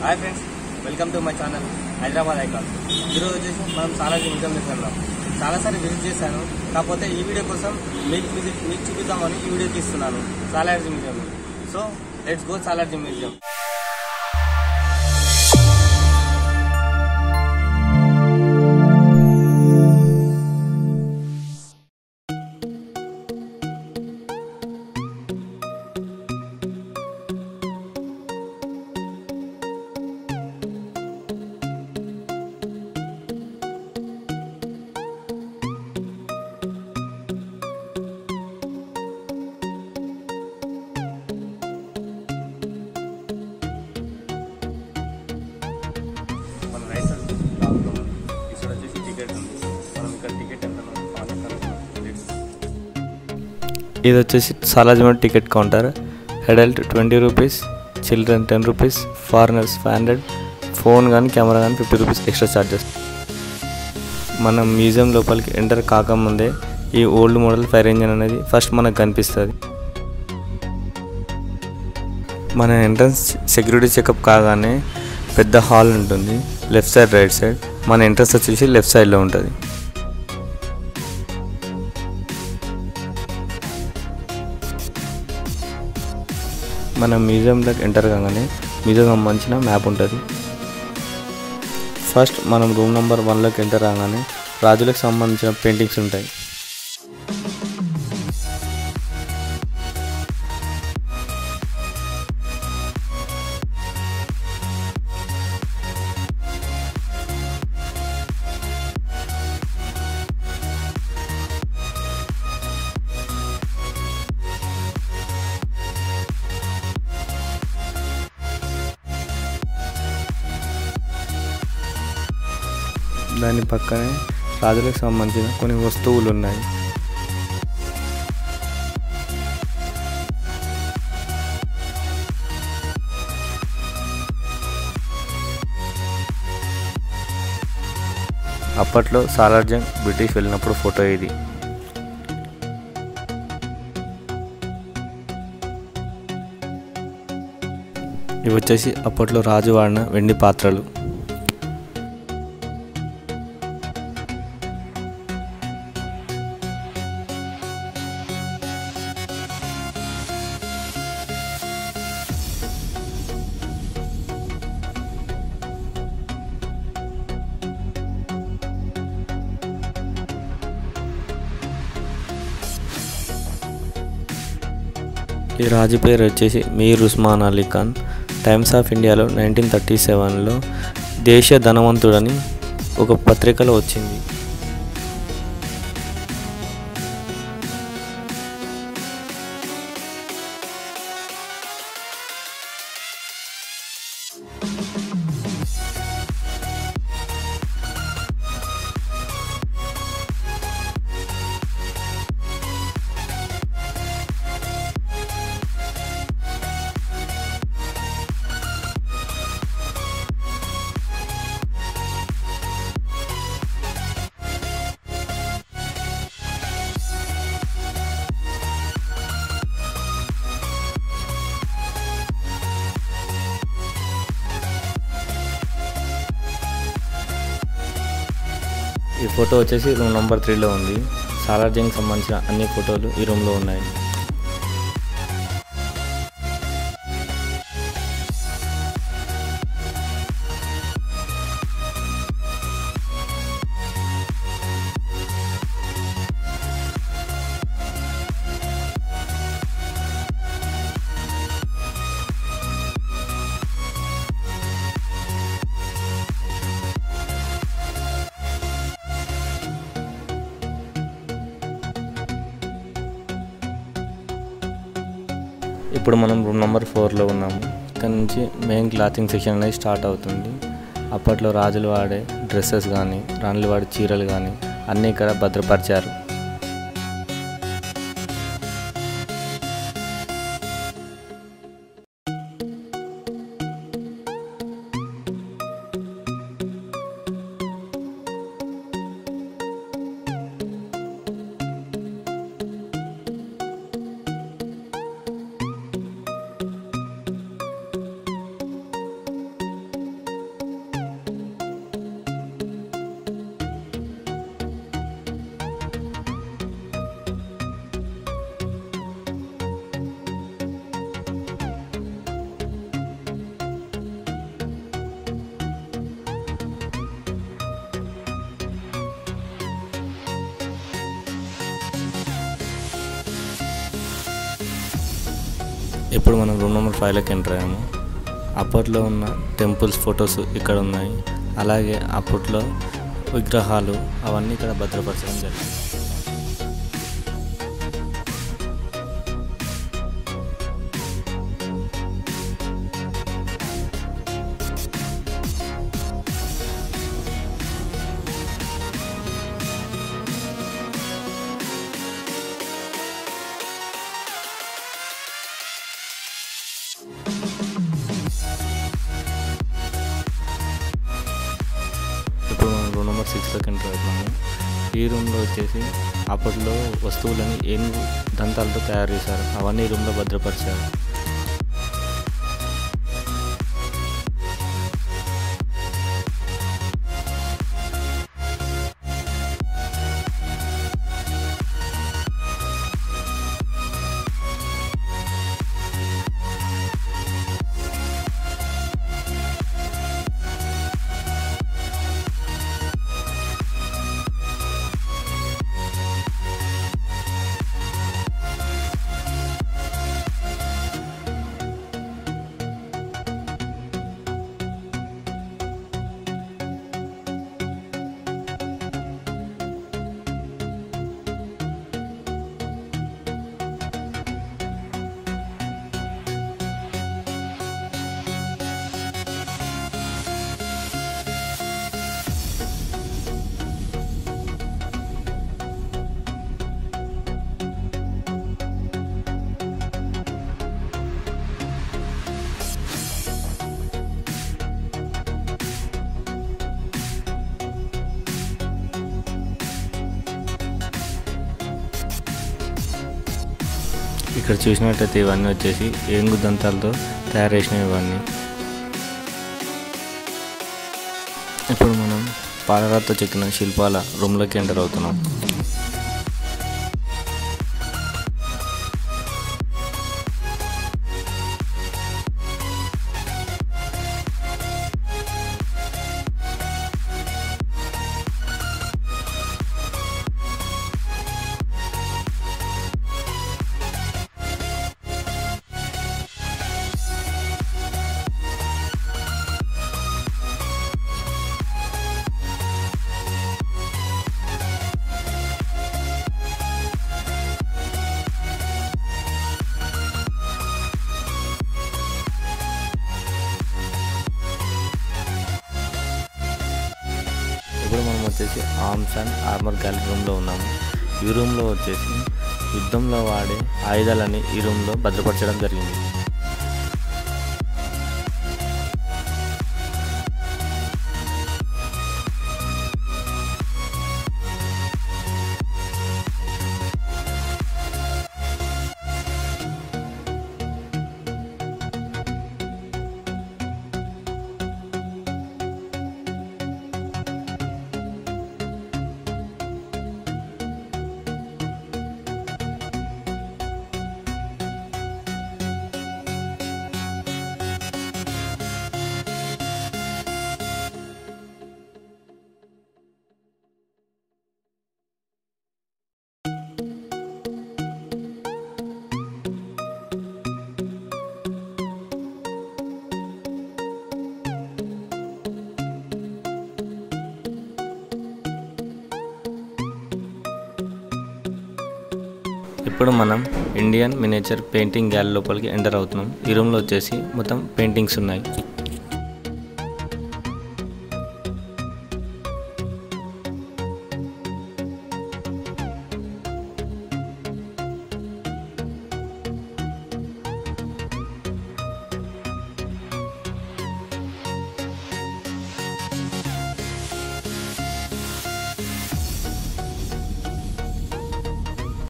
hi friends welcome to my channel Hyderabad icon ఈరోజు వచ్చేసి మనం సాలార్జీ మ్యూజియం వెళ్తున్నాం చాలాసార్లు విజిట్ చేశాను కాకపోతే ఈ వీడియో కోసం మీకు విజిట్ మీకు చూపిద్దామని ఈ వీడియో తీస్తున్నాను Salarjung museum so let's go Salarjung museum మనం రైట్ సైడ్ లాగుతాం ఈ సైడ్ వచ్చేసి టికెట్ ఉంది మనం ఇక్కడ టికెట్ ఎంత ఇది వచ్చేసి Salarjung ticket counter adult twenty rupees children ten rupees foreigners five hundred phone కానీ కెమెరా కానీ ఫిఫ్టీ రూపీస్ ఎక్స్ట్రా ఛార్జెస్ మనం మ్యూజియం లోపలికి ఎంటర్ కాకముందే ఈ ఓల్డ్ మోడల్ ఫైర్ ఇంజిన్ అనేది ఫస్ట్ మనకు కనిపిస్తుంది మన ఎంట్రన్స్ సెక్యూరిటీ చెకప్ కాగానే పెద్ద హాల్ ఉంటుంది లెఫ్ట్ సైడ్ రైట్ సైడ్ మన ఎంట్రన్స్ వచ్చేసి లెఫ్ట్ సైడ్లో ఉంటుంది మనం మ్యూజియంలోకి ఎంటర్ కాగానే మ్యూజియం సంబంధించిన మ్యాప్ ఉంటుంది ఫస్ట్ మనం రూమ్ నెంబర్ వన్లోకి ఎంటర్ కాగానే రాజులకు సంబంధించిన పెయింటింగ్స్ ఉంటాయి దాని పక్కనే రాజులకు సంబంధించిన కొన్ని వస్తువులు ఉన్నాయి అప్పట్లో సాలార్జంగ్ బ్రిటిష్ వెళ్ళినప్పుడు ఫోటో ఇది ఇవి వచ్చేసి అప్పట్లో రాజు వాడిన వెండి పాత్రలు ఈ రాజు పేరు వచ్చేసి మీర్ ఉస్మాన్ అలీ ఖాన్ టైమ్స్ ఆఫ్ ఇండియాలో నైన్టీన్ థర్టీ సెవెన్లో దేశ ధనవంతుడని ఒక పత్రికలో వచ్చింది ఈ ఫోటో వచ్చేసి రూమ్ నెంబర్ త్రీలో ఉంది సాలార్జంగ్ సంబంధించిన అన్ని ఫోటోలు ఈ రూమ్లో ఉన్నాయి ఇప్పుడు మనం రూమ్ నెంబర్ ఫోర్లో ఉన్నాము ఇక్కడ నుంచి మెయిన్ క్లాతింగ్ సెక్షన్ అనేది స్టార్ట్ అవుతుంది అప్పట్లో రాజులు వాడే డ్రెస్సెస్ కానీ రాణులు వాడే చీరలు కానీ అన్నీ ఇక్కడ భద్రపరిచారు ఇప్పుడు మనం రూమ్ నెంబర్ ఫైవ్లోకి ఎంటర్ అయ్యాము అప్పట్లో ఉన్న టెంపుల్స్ ఫొటోస్ ఇక్కడ ఉన్నాయి అలాగే అప్పట్లో విగ్రహాలు అవన్నీ ఇక్కడ భద్రపరచడం జరిగింది ఇప్పుడు మనం రూమ్ నెంబర్ సిక్స్లోకి ఎంటర్ అవుతున్నాము ఈ రూమ్లో వచ్చేసి అప్పట్లో వస్తువులని ఏనుగు దంతాలతో తయారు చేశారు అవన్నీ ఈ రూమ్లో భద్రపరిచారు ఇక్కడ చూసినట్టయితే ఇవన్నీ వచ్చేసి ఏనుగు దంతాలతో తయారు చేసినవి ఇవన్నీ ఇప్పుడు మనం పాలరాతో చెక్కిన శిల్పాల రూమ్లోకి ఎంటర్ అవుతున్నాం ఇప్పుడు మనం వచ్చేసి ఆర్మ్స్ అండ్ ఆర్మర్ గ్యాలరీ రూమ్లో ఉన్నాము ఈ రూమ్లో వచ్చేసి యుద్ధంలో వాడే ఆయుధాలని ఈ రూమ్లో భద్రపరచడం జరిగింది ఇప్పుడు మనం ఇండియన్ మినేచర్ పెయింటింగ్ గ్యాలరీ లోపలికి ఎంటర్ అవుతున్నాం ఈ రూమ్లో వచ్చేసి మొత్తం పెయింటింగ్స్ ఉన్నాయి